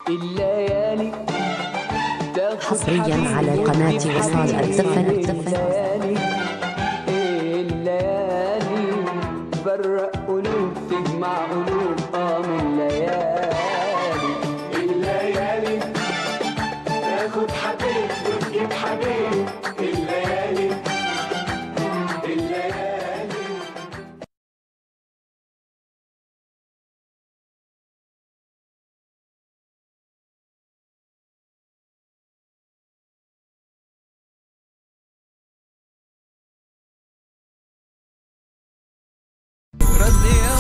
الليالي تاخد حصرياً حبيبي على قناة وصال الزفن. الليالي الليالي تفرق قلوب تجمع قلوب اه من ليالي الليالي تاخد حبيب وتجيب حبيب الليالي الليالي رد يا